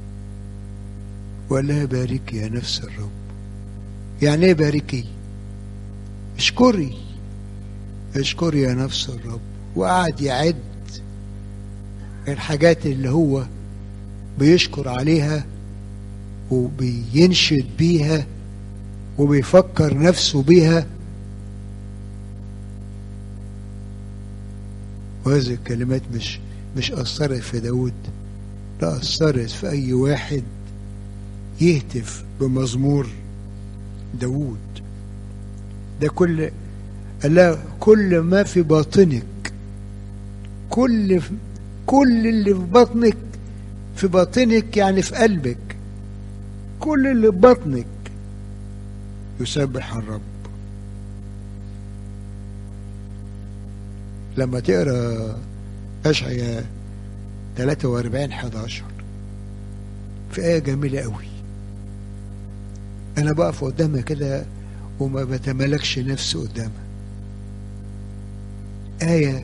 [SPEAKER 1] وقال لها باركي يا نفس الرب يعني ايه باركي اشكري اشكري يا نفس الرب وقعد يعد الحاجات اللي هو بيشكر عليها وبينشد بيها وبيفكر نفسه بيها وهذه الكلمات مش مش أثرت في داود لا أثرت في أي واحد يهتف بمزمور داود ده كل قال كل ما في باطنك كل كل اللي في بطنك في باطنك يعني في قلبك كل اللي في بطنك يسبح الرب لما تقرا اشعياء 43 11 في آية جميلة قوي أنا بقف قدامها كده وما بتملكش نفسي قدامها آية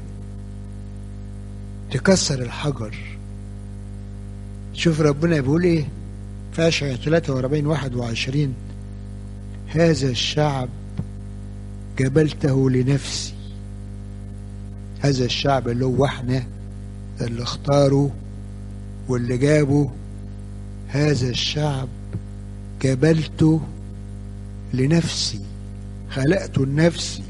[SPEAKER 1] تكسر الحجر شوف ربنا بيقول ايه في اشعياء 43 21 هذا الشعب جبلته لنفسي هذا الشعب اللي هو احنا اللي اختاره واللي جابه هذا الشعب جبلته لنفسي خلقته لنفسي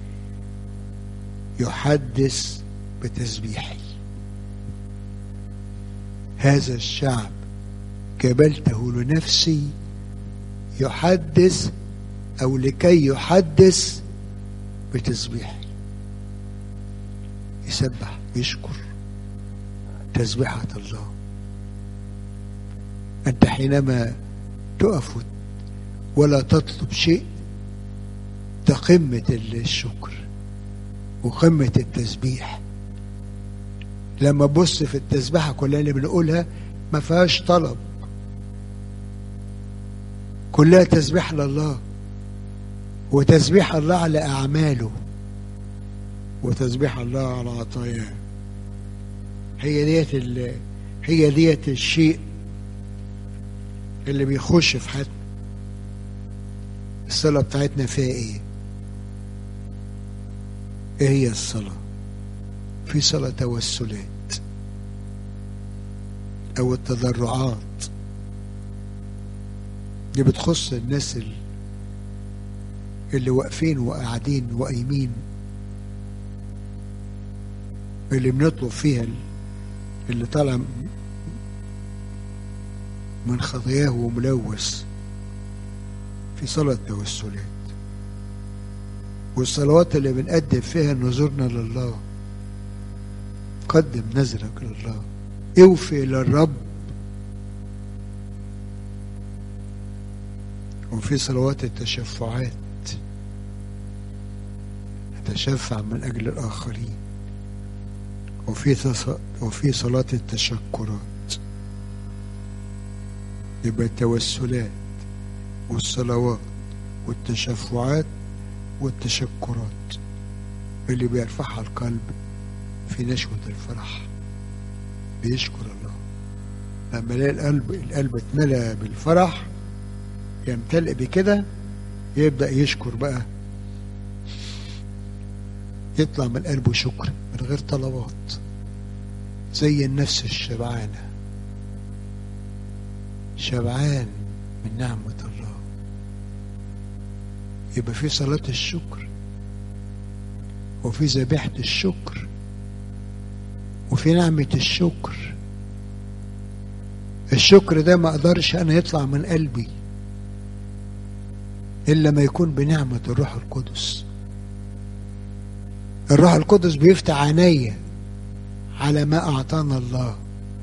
[SPEAKER 1] يحدث بتسبيحي هذا الشعب جبلته لنفسي يحدث او لكي يحدث بتسبيحي يسبح يشكر تسبيحة الله أنت حينما تقف ولا تطلب شيء ده قمة الشكر وقمة التسبيح لما بص في التسبيحة كلها اللي بنقولها ما فيهاش طلب كلها تسبيح لله وتسبيح الله على أعماله وتسبيح الله على عطاياه هي ديت هي ديت الشيء اللي بيخش في حياتنا الصلاة بتاعتنا فيها ايه ايه هي الصلاة في صلاة توسلات او التضرعات دي بتخص الناس اللي, اللي واقفين وقاعدين وقايمين اللي بنطلب فيها اللي طالع من خطاياه وملوث في صلاة توسلات والصلوات اللي بنقدم فيها نذورنا لله قدم نذرك لله اوفي للرب وفي صلوات التشفعات تشفع من أجل الآخرين وفي وفي صلاة التشكرات يبقى التوسلات والصلوات والتشفعات والتشكرات اللي بيرفعها القلب في نشوة الفرح بيشكر الله لما يلاقي القلب القلب اتملى بالفرح يمتلئ بكده يبدأ يشكر بقى يطلع من قلبه شكر من غير طلبات زي النفس الشبعانة شبعان من نعمة الله يبقى في صلاة الشكر وفي ذبيحة الشكر وفي نعمة الشكر الشكر ده ما اقدرش انا يطلع من قلبي الا ما يكون بنعمة الروح القدس الروح القدس بيفتح عينيا على ما اعطانا الله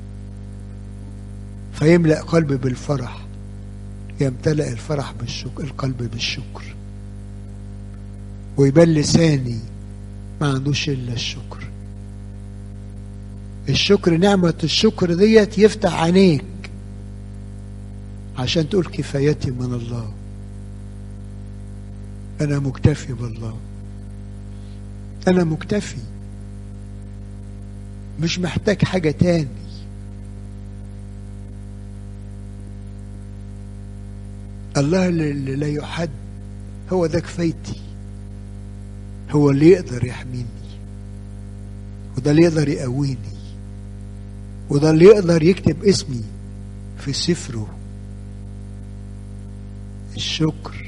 [SPEAKER 1] فيملأ قلبي بالفرح يمتلئ الفرح بالشكر القلب بالشكر ويبان لساني ما عندوش الا الشكر الشكر نعمة الشكر ديت يفتح عينيك عشان تقول كفايتي من الله أنا مكتفي بالله أنا مكتفي مش محتاج حاجة تاني الله اللي لا يحد هو ده كفايتي هو اللي يقدر يحميني وده اللي يقدر يقويني وده اللي يقدر يكتب اسمي في سفره الشكر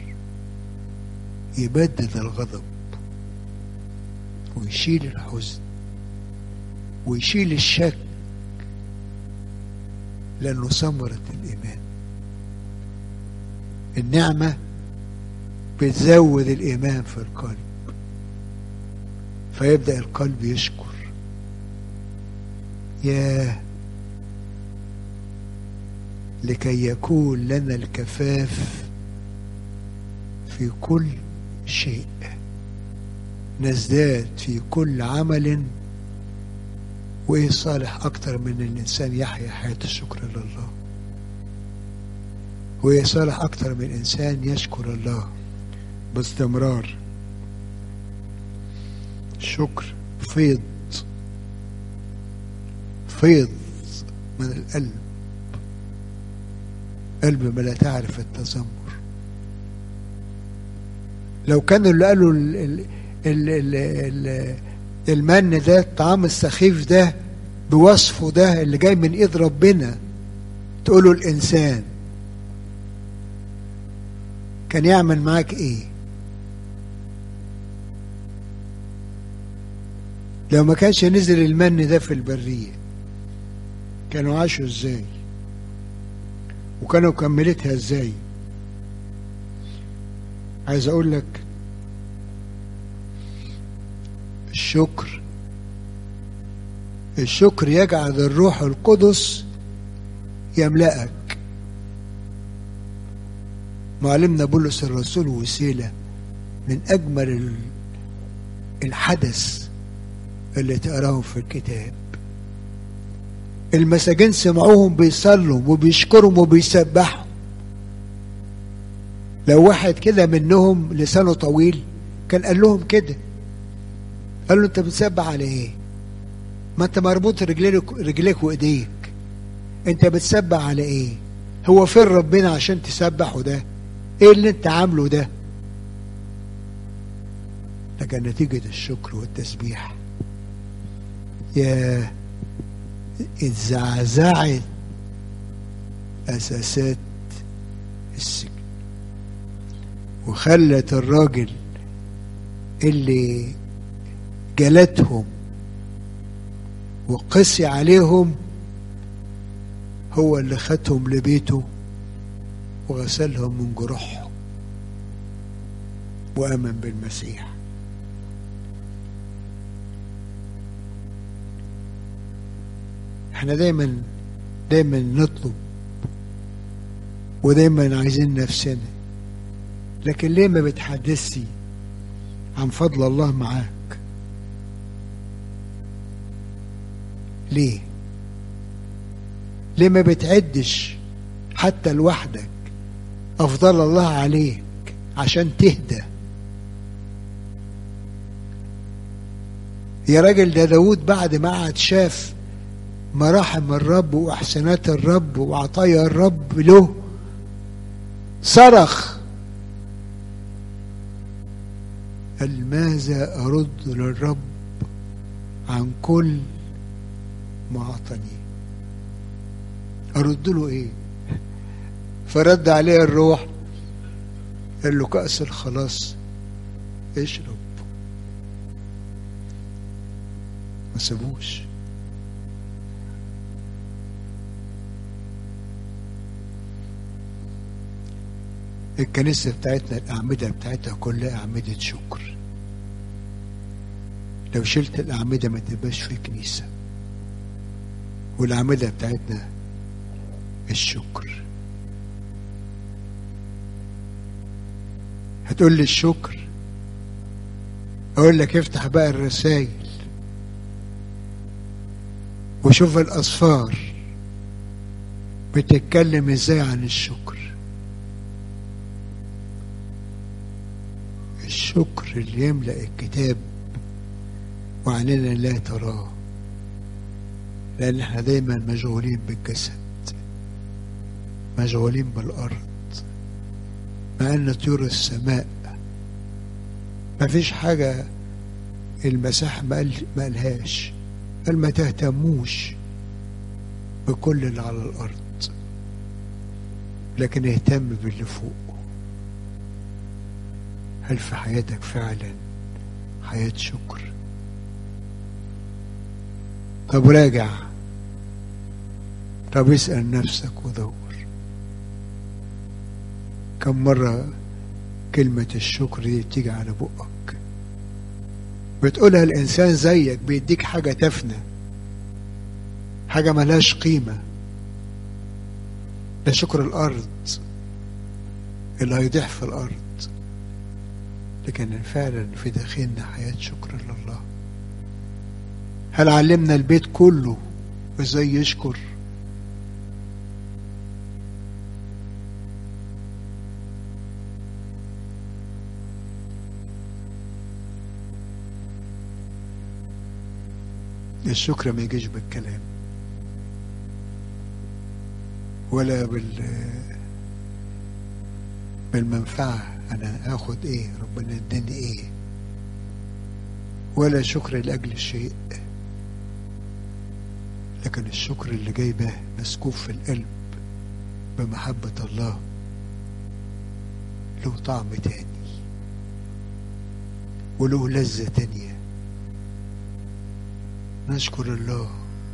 [SPEAKER 1] يبدد الغضب ويشيل الحزن ويشيل الشك لأنه ثمرة الإيمان النعمة بتزود الإيمان في القلب فيبدأ القلب يشكر ياه لكي يكون لنا الكفاف في كل شيء نزداد في كل عمل وايه صالح اكتر من الانسان يحيا حياه الشكر لله وايه صالح اكتر من انسان يشكر الله باستمرار شكر فيض فيض من القلب قلب ما لا تعرف التذمر لو كانوا اللي قالوا ال ال ال ال ال المن ده الطعام السخيف ده بوصفه ده اللي جاي من ايد ربنا تقولوا الانسان كان يعمل معاك ايه لو ما كانش نزل المن ده في البرية كانوا عاشوا ازاي وكانوا كملتها ازاي عايز اقول لك الشكر الشكر يجعل الروح القدس يملأك معلمنا بولس الرسول وسيلة من أجمل الحدث اللي تقراه في الكتاب المساجين سمعوهم بيصلوا وبيشكروا وبيسبحوا لو واحد كده منهم لسانه طويل كان قال لهم كده قال له انت بتسبح على ايه ما انت مربوط رجليك رجليك وايديك انت بتسبح على ايه هو فين ربنا عشان تسبحه ده ايه اللي انت عامله ده لكن نتيجة الشكر والتسبيح يا اتزعزعت اساسات السجن وخلت الراجل اللي جلتهم وقسي عليهم هو اللي خدهم لبيته وغسلهم من جروحهم وامن بالمسيح احنا دايما دايما نطلب ودايما عايزين نفسنا لكن ليه ما بتحدثي عن فضل الله معاك ليه ليه ما بتعدش حتى لوحدك افضل الله عليك عشان تهدى يا راجل ده داود بعد ما قعد شاف مراحم الرب واحسانات الرب وعطايا الرب له صرخ قال ماذا ارد للرب عن كل ما اعطاني ارد له ايه فرد عليه الروح قال له كأس الخلاص اشرب ما سابوش الكنيسة بتاعتنا الأعمدة بتاعتها كلها أعمدة شكر لو شلت الأعمدة ما تبقاش في كنيسة والأعمدة بتاعتنا الشكر هتقول لي الشكر أقول لك افتح بقى الرسائل وشوف الأصفار بتتكلم ازاي عن الشكر الشكر اللي يملأ الكتاب وعننا لا تراه لأن احنا دايما مشغولين بالجسد مشغولين بالأرض مع أن طيور السماء ما فيش حاجة المسيح ما قال ما قالهاش قال ما تهتموش بكل اللي على الأرض لكن اهتم باللي فوق هل في حياتك فعلا حياة شكر طب راجع طب اسأل نفسك ودور كم مرة كلمة الشكر دي بتيجي على بقك بتقولها الإنسان زيك بيديك حاجة تفنى حاجة ملهاش قيمة ده شكر الأرض اللي هيضيع في الأرض لكن فعلا في داخلنا حياة شكر لله هل علمنا البيت كله ازاي يشكر الشكر ما يجيش بالكلام ولا بال بالمنفعة أنا آخد إيه ربنا اداني إيه ولا شكر لأجل شيء لكن الشكر اللي جاي به مسكوب في القلب بمحبة الله له طعم تاني وله لذة تانية نشكر الله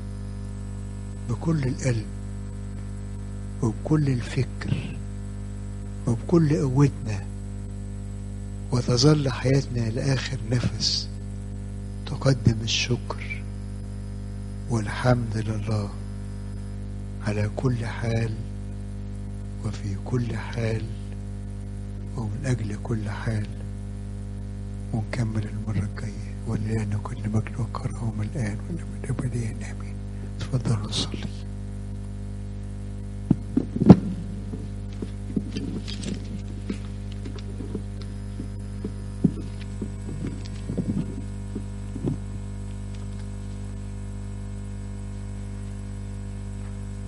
[SPEAKER 1] بكل القلب وبكل الفكر وبكل قوتنا وتظل حياتنا لآخر نفس تقدم الشكر والحمد لله على كل حال وفي كل حال ومن أجل كل حال ونكمل المرة الجاية ولله كل مجد وكرم الآن ولمن أبدين آمين تفضلوا صلي